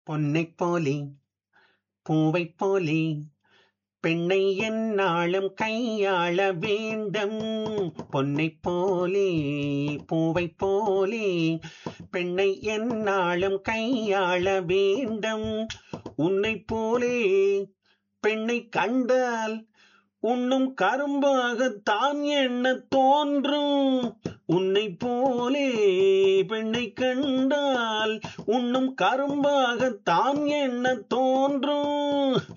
பொன்னைப் போலே பூவைப் போலே பெண்ணை எந்நாளும் கையாள வேண்டும் பொன்னைப் போலே பூவைப் போலே பெண்ணை எந்நாளும் கையாள வேண்டும் உன்னைப் போலே பெண்ணை கண்டால் உண்ணும் கரும்பாகத்தான் என்ன தோன்றும் உன்னை போலே பெண்ணை கண்டால் உண்ணும் கரும்பாகத்தான் என்ன தோன்றும்